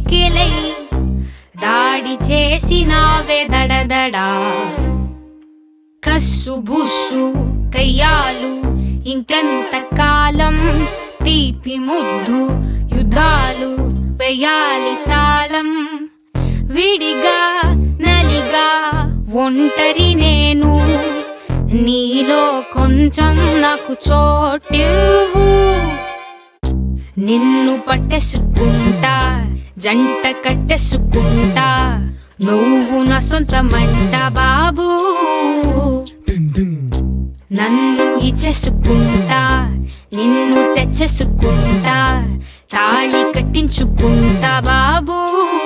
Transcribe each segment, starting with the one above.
పిడికిలై దాడి చేసినావే దడదడా కస్సు బుస్సు కయ్యాలు ఇంకంత కాలం తీపి ముద్దు యుద్ధాలు వేయాలి తాళం విడిగా నలిగా ఒంటరి నేను నీలో కొంచెం నాకు చోటివ్వు నిన్ను పట్టేసుకుంటా జంట కట్టేసుకుంటా నువ్వు నా సొంతమంట బాబు నన్ను ఇచ్చేసుకుంటా నిన్ను తెచ్చేసుకుంటా తాళి కట్టించుకుంటా బాబు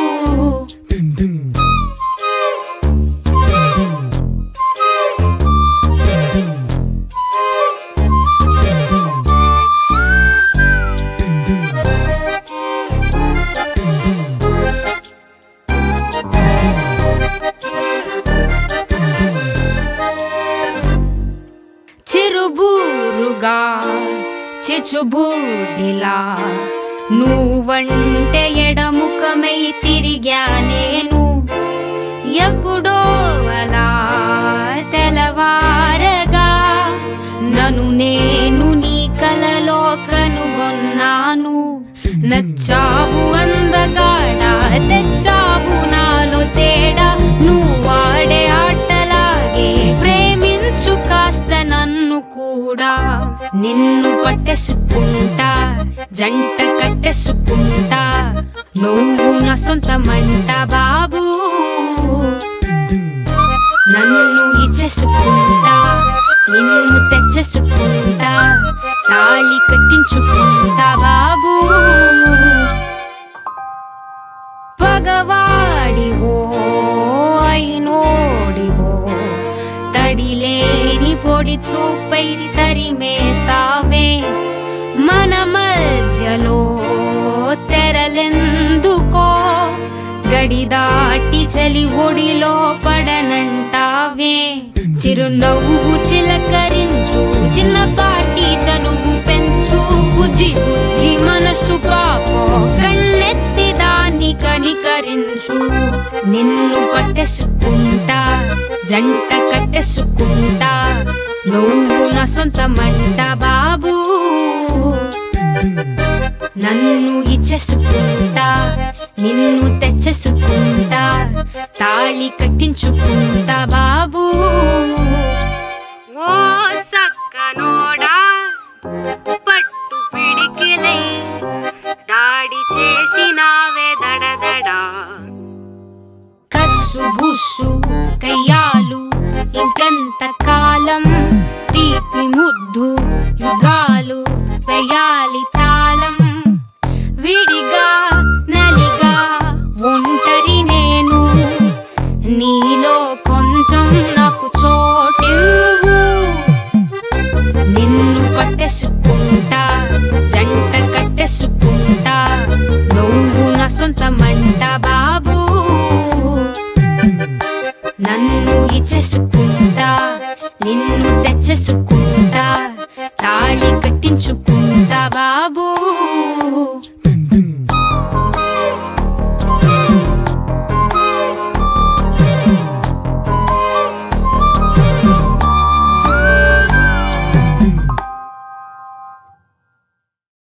చిరుబూరుగా చిచుబూడిలా నువ్వంటే ఎడముఖమై తిరిగా నేను ఎప్పుడో అలా తెలవారగా నన్ను నేను నీ కలలో కనుగొన్నాను నచ్చావు అందగాడా తెచ్చావు నాలో తేడా నువ్వు ఆడే ఆటలాగే ప్రేమించు కాస్త నన్ను కూడా నిన్ను పట్టేసుకుంటా జంట కట్టేసుకుంటా నువ్వు నా సొంతమంట బాబు నన్ను ఇచ్చేసుకుంటా నిన్ను తెచ్చేసుకుంటా తాళి కట్టించుకుంటా బాబు పగవాడివో అయినోడివో తడిలేని పొడి చూపై తరిమేస్తావే మన మధ్యలో తెరలెందుకో గడి దాటి చలి ఒడిలో పడనంటావే చిరునవ్వు చిలకరించు చిన్నపాటి చనువు పెంచు బుజ్జి బుజ్జి మనసు పాపో కన్నెత్తి దాన్ని కనికరించు నిన్ను పట్టేసుకుంటా జంట కట్టేసుకుంటా నువ్వు నా సొంతమంట బాబు నన్ను ఇచ్చేసుకుంటా నిన్ను తెచ్చేసుకుంటా తాళి కట్టించుకుంటా బాబు ఓ సక్కనోడా పట్టు పిడికిలై దాడి చేసినావే దడదడా కస్సు బుస్సు కయ్యాలు ఇంకంత